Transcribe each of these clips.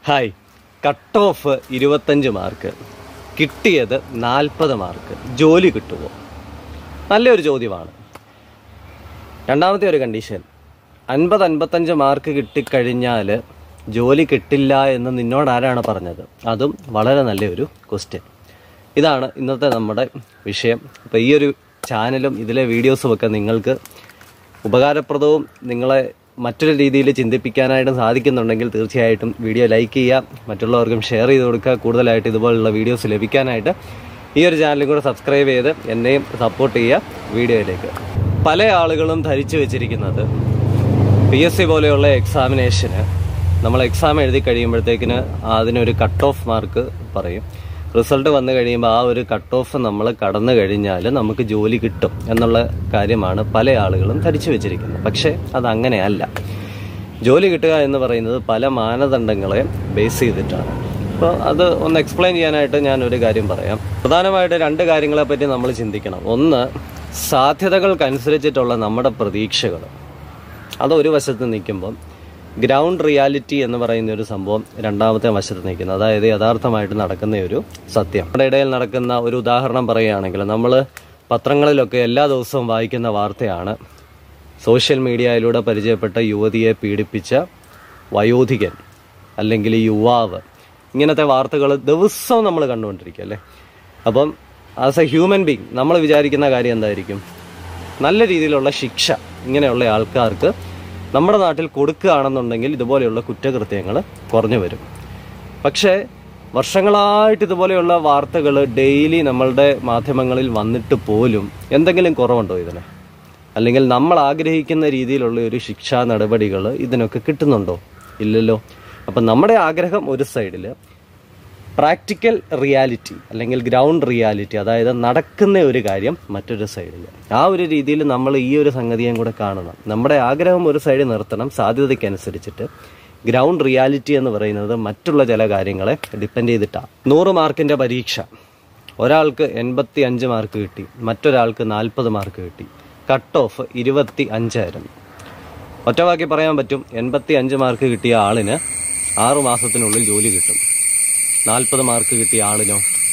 hi cut off ഇരുപത്തഞ്ച് mark കിട്ടിയത് നാൽപ്പത് മാർക്ക് ജോലി കിട്ടുമോ നല്ലൊരു ചോദ്യമാണ് രണ്ടാമത്തെ ഒരു കണ്ടീഷൻ അൻപത് അൻപത്തഞ്ച് മാർക്ക് കിട്ടിക്കഴിഞ്ഞാൽ ജോലി കിട്ടില്ല എന്ന് നിന്നോട് ആരാണ് പറഞ്ഞത് അതും വളരെ നല്ലൊരു ക്വസ്റ്റ്യൻ ഇതാണ് ഇന്നത്തെ നമ്മുടെ വിഷയം അപ്പോൾ ഈ ഒരു ചാനലും ഇതിലെ വീഡിയോസും ഒക്കെ നിങ്ങൾക്ക് ഉപകാരപ്രദവും നിങ്ങളെ മറ്റൊരു രീതിയിൽ ചിന്തിപ്പിക്കാനായിട്ടും സാധിക്കുന്നുണ്ടെങ്കിൽ തീർച്ചയായിട്ടും വീഡിയോ ലൈക്ക് ചെയ്യുക മറ്റുള്ളവർക്കും ഷെയർ ചെയ്ത് കൊടുക്കുക കൂടുതലായിട്ട് ഇതുപോലുള്ള വീഡിയോസ് ലഭിക്കാനായിട്ട് ഈ ഒരു ചാനലും കൂടെ സബ്സ്ക്രൈബ് ചെയ്ത് എന്നെയും സപ്പോർട്ട് ചെയ്യുക വീഡിയോയിലേക്ക് പല ആളുകളും ധരിച്ചു വെച്ചിരിക്കുന്നത് പി എസ് സി പോലെയുള്ള എക്സാമിനേഷന് നമ്മൾ എക്സാം എഴുതി കഴിയുമ്പോഴത്തേക്കിന് അതിനൊരു കട്ട് ഓഫ് മാർക്ക് പറയും റിസൾട്ട് വന്നു കഴിയുമ്പോൾ ആ ഒരു കട്ട് ഓഫ് നമ്മൾ കടന്നു കഴിഞ്ഞാൽ നമുക്ക് ജോലി കിട്ടും എന്നുള്ള കാര്യമാണ് പല ആളുകളും ധരിച്ചു വെച്ചിരിക്കുന്നത് പക്ഷേ അത് അങ്ങനെയല്ല ജോലി കിട്ടുക എന്ന് പറയുന്നത് പല മാനദണ്ഡങ്ങളെ ബേസ് ചെയ്തിട്ടാണ് അപ്പോൾ അത് ഒന്ന് എക്സ്പ്ലെയിൻ ചെയ്യാനായിട്ട് ഞാൻ ഒരു കാര്യം പറയാം പ്രധാനമായിട്ട് രണ്ട് കാര്യങ്ങളെ പറ്റി നമ്മൾ ചിന്തിക്കണം ഒന്ന് സാധ്യതകൾക്കനുസരിച്ചിട്ടുള്ള നമ്മുടെ പ്രതീക്ഷകൾ അത് ഒരു വശത്ത് നിൽക്കുമ്പം ഗ്രൗണ്ട് റിയാലിറ്റി എന്ന് പറയുന്ന ഒരു സംഭവം രണ്ടാമത്തെ വശത്ത് നിൽക്കുന്നത് അതായത് യഥാർത്ഥമായിട്ട് നടക്കുന്ന ഒരു സത്യം നമ്മുടെ ഇടയിൽ നടക്കുന്ന ഒരു ഉദാഹരണം പറയുകയാണെങ്കിൽ നമ്മൾ പത്രങ്ങളിലൊക്കെ എല്ലാ ദിവസവും വായിക്കുന്ന വാർത്തയാണ് സോഷ്യൽ മീഡിയയിലൂടെ പരിചയപ്പെട്ട യുവതിയെ പീഡിപ്പിച്ച വയോധികൻ അല്ലെങ്കിൽ യുവാവ് ഇങ്ങനത്തെ വാർത്തകൾ ദിവസവും നമ്മൾ കണ്ടുകൊണ്ടിരിക്കുക അല്ലേ അപ്പം ആസ് എ ഹ്യൂമൻ ബീങ് നമ്മൾ വിചാരിക്കുന്ന കാര്യം എന്തായിരിക്കും നല്ല രീതിയിലുള്ള ശിക്ഷ ഇങ്ങനെയുള്ള ആൾക്കാർക്ക് നമ്മുടെ നാട്ടിൽ കൊടുക്കുകയാണെന്നുണ്ടെങ്കിൽ ഇതുപോലെയുള്ള കുറ്റകൃത്യങ്ങൾ കുറഞ്ഞു വരും പക്ഷേ വർഷങ്ങളായിട്ട് ഇതുപോലെയുള്ള വാർത്തകൾ ഡെയിലി നമ്മളുടെ മാധ്യമങ്ങളിൽ വന്നിട്ട് പോലും എന്തെങ്കിലും കുറവുണ്ടോ ഇതിന് അല്ലെങ്കിൽ നമ്മൾ ആഗ്രഹിക്കുന്ന രീതിയിലുള്ള ഒരു ശിക്ഷാ നടപടികൾ ഇതിനൊക്കെ കിട്ടുന്നുണ്ടോ ഇല്ലല്ലോ അപ്പം നമ്മുടെ ആഗ്രഹം ഒരു സൈഡിൽ പ്രാക്ടിക്കൽ റിയാലിറ്റി അല്ലെങ്കിൽ ഗ്രൗണ്ട് റിയാലിറ്റി അതായത് നടക്കുന്ന ഒരു കാര്യം മറ്റൊരു സൈഡിൽ ആ ഒരു രീതിയിൽ നമ്മൾ ഈ ഒരു സംഗതിയും കൂടെ കാണണം നമ്മുടെ ആഗ്രഹം ഒരു സൈഡിൽ നിർത്തണം സാധ്യതയ്ക്കനുസരിച്ചിട്ട് ഗ്രൗണ്ട് റിയാലിറ്റി എന്ന് പറയുന്നത് മറ്റുള്ള ചില കാര്യങ്ങളെ ഡിപ്പെൻഡ് ചെയ്തിട്ടാണ് നൂറ് മാർക്കിൻ്റെ പരീക്ഷ ഒരാൾക്ക് എൺപത്തി അഞ്ച് മാർക്ക് കിട്ടി മറ്റൊരാൾക്ക് നാൽപ്പത് മാർക്ക് കിട്ടി കട്ട് ഓഫ് ഇരുപത്തി അഞ്ചായിരുന്നു ഒറ്റവാക്കി പറയാൻ പറ്റും എൺപത്തി അഞ്ച് മാർക്ക് കിട്ടിയ ആളിന് ആറു മാസത്തിനുള്ളിൽ ജോലി കിട്ടും നാൽപ്പത് മാർക്ക് കിട്ടിയ ആളിനോ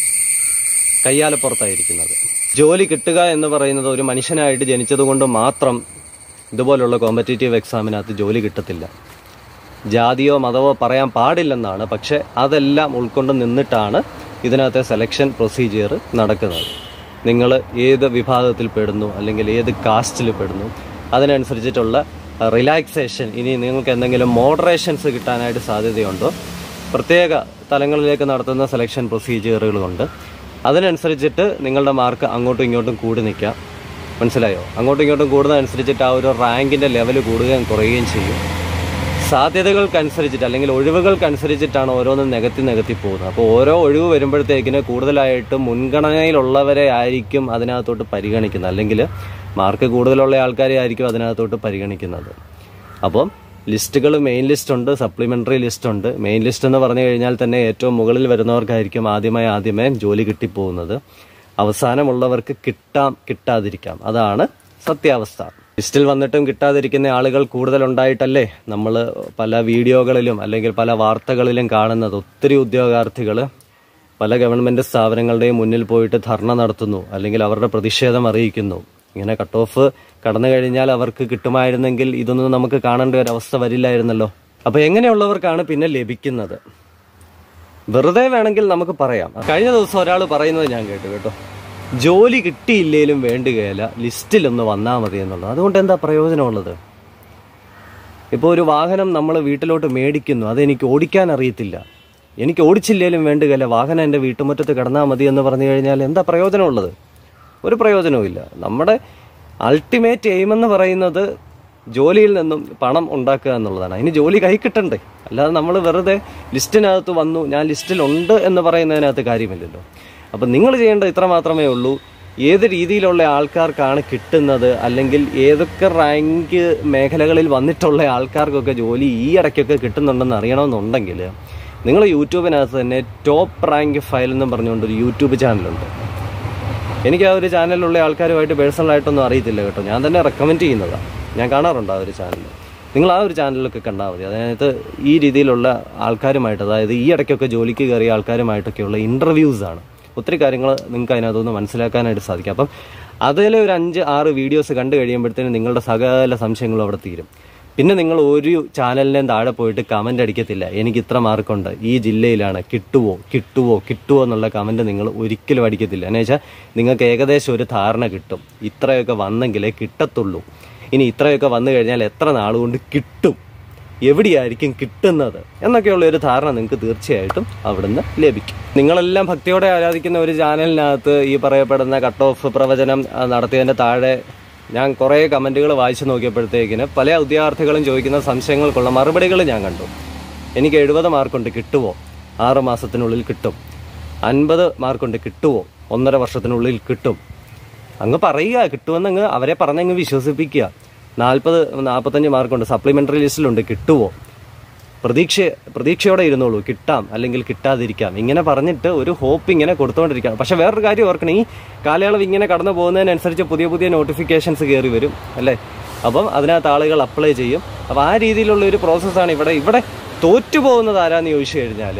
കയ്യാലപ്പുറത്തായിരിക്കുന്നത് ജോലി കിട്ടുക എന്ന് പറയുന്നത് ഒരു മനുഷ്യനായിട്ട് ജനിച്ചതുകൊണ്ട് മാത്രം ഇതുപോലുള്ള കോമ്പറ്റേറ്റീവ് എക്സാമിനകത്ത് ജോലി കിട്ടത്തില്ല ജാതിയോ മതമോ പറയാൻ പാടില്ലെന്നാണ് പക്ഷെ അതെല്ലാം ഉൾക്കൊണ്ട് നിന്നിട്ടാണ് ഇതിനകത്തെ സെലക്ഷൻ പ്രൊസീജിയർ നടക്കുന്നത് നിങ്ങൾ ഏത് വിഭാഗത്തിൽ പെടുന്നു അല്ലെങ്കിൽ ഏത് കാസ്റ്റിൽ പെടുന്നു അതിനനുസരിച്ചിട്ടുള്ള റിലാക്സേഷൻ ഇനി നിങ്ങൾക്ക് എന്തെങ്കിലും മോഡറേഷൻസ് കിട്ടാനായിട്ട് സാധ്യതയുണ്ടോ പ്രത്യേക തലങ്ങളിലേക്ക് നടത്തുന്ന സെലക്ഷൻ പ്രൊസീജിയറുകളുണ്ട് അതിനനുസരിച്ചിട്ട് നിങ്ങളുടെ മാർക്ക് അങ്ങോട്ടും ഇങ്ങോട്ടും കൂടി നിൽക്കാം മനസ്സിലായോ അങ്ങോട്ടും ഇങ്ങോട്ടും കൂടുന്നതനുസരിച്ചിട്ട് ആ ഒരു റാങ്കിൻ്റെ ലെവൽ കൂടുകയും കുറയുകയും ചെയ്യും സാധ്യതകൾക്കനുസരിച്ചിട്ട് അല്ലെങ്കിൽ ഒഴിവുകൾക്കനുസരിച്ചിട്ടാണ് ഓരോന്നും നികത്തി നികത്തി പോകുന്നത് അപ്പോൾ ഓരോ ഒഴിവ് വരുമ്പോഴത്തേക്കിന് കൂടുതലായിട്ട് മുൻഗണനയിലുള്ളവരെ ആയിരിക്കും അതിനകത്തോട്ട് പരിഗണിക്കുന്നത് അല്ലെങ്കിൽ മാർക്ക് കൂടുതലുള്ള ആൾക്കാരെ ആയിരിക്കും അതിനകത്തോട്ട് പരിഗണിക്കുന്നത് അപ്പം ലിസ്റ്റുകൾ മെയിൻ ലിസ്റ്റ് ഉണ്ട് സപ്ലിമെൻ്ററി ലിസ്റ്റ് ഉണ്ട് മെയിൻ ലിസ്റ്റ് എന്ന് പറഞ്ഞു കഴിഞ്ഞാൽ തന്നെ ഏറ്റവും മുകളിൽ വരുന്നവർക്കായിരിക്കും ആദ്യമായി ആദ്യമേ ജോലി കിട്ടിപ്പോകുന്നത് അവസാനമുള്ളവർക്ക് കിട്ടാം കിട്ടാതിരിക്കാം അതാണ് സത്യാവസ്ഥ ലിസ്റ്റിൽ വന്നിട്ടും കിട്ടാതിരിക്കുന്ന ആളുകൾ കൂടുതലുണ്ടായിട്ടല്ലേ നമ്മൾ പല വീഡിയോകളിലും അല്ലെങ്കിൽ പല വാർത്തകളിലും കാണുന്നത് ഒത്തിരി ഉദ്യോഗാർത്ഥികൾ പല ഗവൺമെൻറ് സ്ഥാപനങ്ങളുടെയും മുന്നിൽ പോയിട്ട് ധർണ നടത്തുന്നു അല്ലെങ്കിൽ അവരുടെ പ്രതിഷേധം അറിയിക്കുന്നു ഇങ്ങനെ കട്ട് ഓഫ് കടന്നു കഴിഞ്ഞാൽ അവർക്ക് കിട്ടുമായിരുന്നെങ്കിൽ ഇതൊന്നും നമുക്ക് കാണേണ്ട ഒരു അവസ്ഥ വരില്ലായിരുന്നല്ലോ അപ്പോൾ എങ്ങനെയുള്ളവർക്കാണ് പിന്നെ ലഭിക്കുന്നത് വെറുതെ വേണമെങ്കിൽ നമുക്ക് പറയാം കഴിഞ്ഞ ദിവസം ഒരാൾ പറയുന്നത് ഞാൻ കേട്ടു കേട്ടോ ജോലി കിട്ടിയില്ലേലും വേണ്ടുകയില്ല ലിസ്റ്റിലൊന്ന് വന്നാൽ മതി എന്നുള്ളത് അതുകൊണ്ട് എന്താ പ്രയോജനമുള്ളത് ഇപ്പോൾ ഒരു വാഹനം നമ്മൾ വീട്ടിലോട്ട് മേടിക്കുന്നു അതെനിക്ക് ഓടിക്കാൻ അറിയത്തില്ല എനിക്ക് ഓടിച്ചില്ലേലും വേണ്ടുകയില്ല വാഹനം എൻ്റെ വീട്ടുമുറ്റത്ത് കിടന്നാൽ മതി എന്ന് പറഞ്ഞു കഴിഞ്ഞാൽ എന്താ പ്രയോജനമുള്ളത് ഒരു പ്രയോജനവുമില്ല നമ്മുടെ അൾട്ടിമേറ്റ് എയിം എന്ന് പറയുന്നത് ജോലിയിൽ നിന്നും പണം ഉണ്ടാക്കുക എന്നുള്ളതാണ് അതിന് ജോലി കൈ കിട്ടണ്ടേ അല്ലാതെ നമ്മൾ വെറുതെ ലിസ്റ്റിനകത്ത് വന്നു ഞാൻ ലിസ്റ്റിലുണ്ട് എന്ന് പറയുന്നതിനകത്ത് കാര്യമില്ലല്ലോ അപ്പം നിങ്ങൾ ചെയ്യേണ്ടത് ഇത്ര മാത്രമേ ഉള്ളൂ ഏത് രീതിയിലുള്ള ആൾക്കാർക്കാണ് കിട്ടുന്നത് അല്ലെങ്കിൽ ഏതൊക്കെ റാങ്ക് മേഖലകളിൽ വന്നിട്ടുള്ള ആൾക്കാർക്കൊക്കെ ജോലി ഈ ഇടയ്ക്കൊക്കെ കിട്ടുന്നുണ്ടെന്ന് അറിയണമെന്നുണ്ടെങ്കിൽ നിങ്ങൾ യൂട്യൂബിനകത്ത് തന്നെ ടോപ്പ് റാങ്ക് ഫയൽ എന്നും പറഞ്ഞുകൊണ്ട് ഒരു യൂട്യൂബ് ചാനലുണ്ട് എനിക്ക് ആ ഒരു ചാനലിലുള്ള ആൾക്കാരുമായിട്ട് പേഴ്സണലായിട്ടൊന്നും അറിയത്തില്ല കേട്ടോ ഞാൻ തന്നെ റെക്കമെൻഡ് ചെയ്യുന്നതാണ് ഞാൻ കാണാറുണ്ട് ആ ഒരു ചാനൽ നിങ്ങൾ ആ ഒരു ചാനലൊക്കെ കണ്ടാൽ മതി അതിനകത്ത് ഈ രീതിയിലുള്ള ആൾക്കാരുമായിട്ട് അതായത് ഈ ഇടയ്ക്കൊക്കെ ജോലിക്ക് കയറിയ ആൾക്കാരുമായിട്ടൊക്കെയുള്ള ഇൻ്റർവ്യൂസ് ആണ് ഒത്തിരി കാര്യങ്ങൾ നിങ്ങൾക്ക് അതിനകത്തുനിന്ന് മനസ്സിലാക്കാനായിട്ട് സാധിക്കും അപ്പം അതിലെ ഒരു അഞ്ച് ആറ് വീഡിയോസ് കണ്ടു കഴിയുമ്പോഴത്തേനും നിങ്ങളുടെ സകല സംശയങ്ങളും അവിടെ തീരും പിന്നെ നിങ്ങൾ ഒരു ചാനലിൻ്റെയും താഴെ പോയിട്ട് കമൻ്റ് അടിക്കത്തില്ല എനിക്ക് ഇത്ര മാർക്കുണ്ട് ഈ ജില്ലയിലാണ് കിട്ടുവോ കിട്ടുവോ കിട്ടുവോ എന്നുള്ള കമൻറ്റ് നിങ്ങൾ ഒരിക്കലും അടിക്കത്തില്ല എന്ന് വെച്ചാൽ നിങ്ങൾക്ക് ഏകദേശം ഒരു ധാരണ കിട്ടും ഇത്രയൊക്കെ വന്നെങ്കിലേ കിട്ടത്തുള്ളൂ ഇനി ഇത്രയൊക്കെ വന്നു കഴിഞ്ഞാൽ എത്ര നാളുകൊണ്ട് കിട്ടും എവിടെയായിരിക്കും കിട്ടുന്നത് എന്നൊക്കെയുള്ള ഒരു ധാരണ നിങ്ങൾക്ക് തീർച്ചയായിട്ടും അവിടുന്ന് ലഭിക്കും നിങ്ങളെല്ലാം ഭക്തിയോടെ ആരാധിക്കുന്ന ഒരു ചാനലിനകത്ത് ഈ പറയപ്പെടുന്ന കട്ട് ഓഫ് പ്രവചനം ആ, നടത്തിയതിൻ്റെ താഴെ ഞാൻ കുറേ കമൻറ്റുകൾ വായിച്ചു നോക്കിയപ്പോഴത്തേക്കിന് പല ഉദ്യോഗാർത്ഥികളും ചോദിക്കുന്ന സംശയങ്ങൾക്കുള്ള മറുപടികൾ ഞാൻ കണ്ടു എനിക്ക് എഴുപത് മാർക്കുണ്ട് കിട്ടുമോ ആറ് മാസത്തിനുള്ളിൽ കിട്ടും അൻപത് മാർക്കുണ്ട് കിട്ടുമോ ഒന്നര വർഷത്തിനുള്ളിൽ കിട്ടും അങ്ങ് പറയുക കിട്ടുമെന്നങ്ങ് അവരെ പറഞ്ഞങ്ങ് വിശ്വസിപ്പിക്കുക നാൽപ്പത് നാൽപ്പത്തഞ്ച് മാർക്കുണ്ട് സപ്ലിമെൻ്ററി ലിസ്റ്റിലുണ്ട് കിട്ടുമോ പ്രതീക്ഷ പ്രതീക്ഷയോടെ ഇരുന്നോളൂ കിട്ടാം അല്ലെങ്കിൽ കിട്ടാതിരിക്കാം ഇങ്ങനെ പറഞ്ഞിട്ട് ഒരു ഹോപ്പ് ഇങ്ങനെ കൊടുത്തുകൊണ്ടിരിക്കണം പക്ഷെ വേറൊരു കാര്യം ഓർക്കണം ഈ കാലയളവ് ഇങ്ങനെ കടന്നു പോകുന്നതിനനുസരിച്ച് പുതിയ പുതിയ നോട്ടിഫിക്കേഷൻസ് കയറി വരും അല്ലേ അപ്പം അതിനകത്ത് ആളുകൾ അപ്ലൈ ചെയ്യും അപ്പം ആ രീതിയിലുള്ള ഒരു പ്രോസസ്സാണ് ഇവിടെ ഇവിടെ തോറ്റു പോകുന്നത് ആരാന്ന് ചോദിച്ചു കഴിഞ്ഞാൽ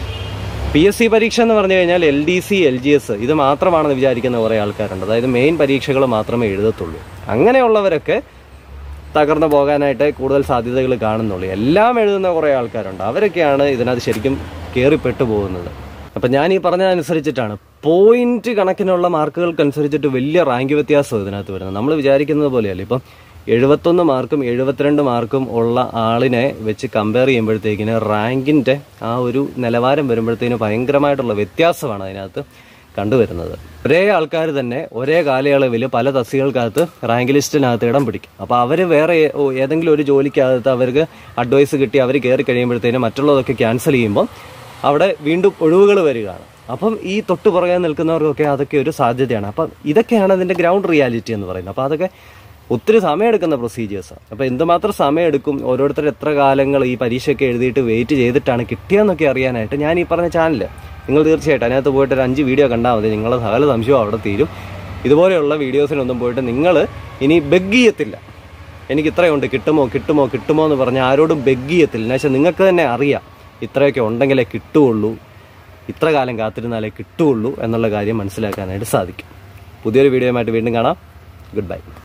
പി എസ് സി പരീക്ഷ എന്ന് പറഞ്ഞു കഴിഞ്ഞാൽ L D C L G S ഇത് മാത്രമാണെന്ന് വിചാരിക്കുന്ന കുറേ ആൾക്കാരുണ്ട് അതായത് മെയിൻ പരീക്ഷകൾ മാത്രമേ എഴുതത്തുള്ളൂ അങ്ങനെയുള്ളവരൊക്കെ തകർന്നു പോകാനായിട്ട് കൂടുതൽ സാധ്യതകൾ കാണുന്നുള്ളൂ എല്ലാം എഴുതുന്ന കുറേ ആൾക്കാരുണ്ട് അവരൊക്കെയാണ് ഇതിനകത്ത് ശരിക്കും കയറിപ്പെട്ടു പോകുന്നത് അപ്പം ഞാൻ ഈ പറഞ്ഞതനുസരിച്ചിട്ടാണ് പോയിന്റ് കണക്കിനുള്ള മാർക്കുകൾക്കനുസരിച്ചിട്ട് വലിയ റാങ്ക് വ്യത്യാസം ഇതിനകത്ത് വരുന്നത് നമ്മൾ വിചാരിക്കുന്നത് പോലെയല്ല ഇപ്പം എഴുപത്തൊന്ന് മാർക്കും എഴുപത്തിരണ്ട് മാർക്കും ഉള്ള ആളിനെ വെച്ച് കമ്പയർ ചെയ്യുമ്പോഴത്തേക്കിന് റാങ്കിൻ്റെ ആ ഒരു നിലവാരം വരുമ്പോഴത്തേന് ഭയങ്കരമായിട്ടുള്ള വ്യത്യാസമാണ് അതിനകത്ത് കണ്ടുവരുന്നത് ഒരേ ആൾക്കാർ തന്നെ ഒരേ കാലയളവിൽ പല തസ്തികൾക്കകത്ത് റാങ്ക് ലിസ്റ്റിനകത്ത് ഇടം പിടിക്കും അപ്പോൾ അവർ വേറെ ഏ- ഓ- ഏതെങ്കിലും ഒരു ജോലിക്കകത്ത് അവർക്ക് അഡ്വൈസ് കിട്ടി അവർ കയറി കഴിയുമ്പോഴത്തേനും മറ്റുള്ളതൊക്കെ ക്യാൻസൽ ചെയ്യുമ്പോൾ അവിടെ വീണ്ടും ഒഴിവുകൾ വരികയാണ് അപ്പം ഈ തൊട്ട് പുറകെ നിൽക്കുന്നവർക്കൊക്കെ അതൊക്കെ ഒരു സാധ്യതയാണ് അപ്പം ഇതൊക്കെയാണ് അതിൻ്റെ ഗ്രൗണ്ട് റിയാലിറ്റി എന്ന് പറയുന്നത് അപ്പോൾ അതൊക്കെ ഒത്തിരി സമയമെടുക്കുന്ന പ്രൊസീജിയേഴ്സാണ് അപ്പോൾ എന്തുമാത്രം സമയമെടുക്കും ഓരോരുത്തർ എത്ര കാലങ്ങൾ ഈ പരീക്ഷയൊക്കെ എഴുതിയിട്ട് വെയിറ്റ് ചെയ്തിട്ടാണ് കിട്ടിയതെന്നൊക്കെ അറിയാനായിട്ട് ഞാൻ ഈ പറഞ്ഞ ചാനൽ നിങ്ങൾ തീർച്ചയായിട്ടും അതിനകത്ത് പോയിട്ട് ഒരു അഞ്ച് വീഡിയോ കണ്ടാൽ മതി നിങ്ങളുടെ സകല സംശയവും അവിടെ തീരും ഇതുപോലെയുള്ള വീഡിയോസിനൊന്നും പോയിട്ട് നിങ്ങൾ ഇനി ബെഗ് ചെയ്യത്തില്ല എനിക്ക് ഇത്രയുണ്ട് കിട്ടുമോ കിട്ടുമോ കിട്ടുമോ എന്ന് പറഞ്ഞ് ആരോടും ബെഗ് ചെയ്യത്തില്ല എന്ന് വെച്ചാൽ നിങ്ങൾക്ക് തന്നെ അറിയാം ഇത്രയൊക്കെ ഉണ്ടെങ്കിലേ കിട്ടുകയുള്ളൂ ഇത്ര കാലം കാത്തിരുന്നാലേ കിട്ടുകയുള്ളൂ എന്നുള്ള കാര്യം മനസ്സിലാക്കാനായിട്ട് സാധിക്കും പുതിയൊരു വീഡിയോയുമായിട്ട് വീണ്ടും കാണാം ഗുഡ് ബൈ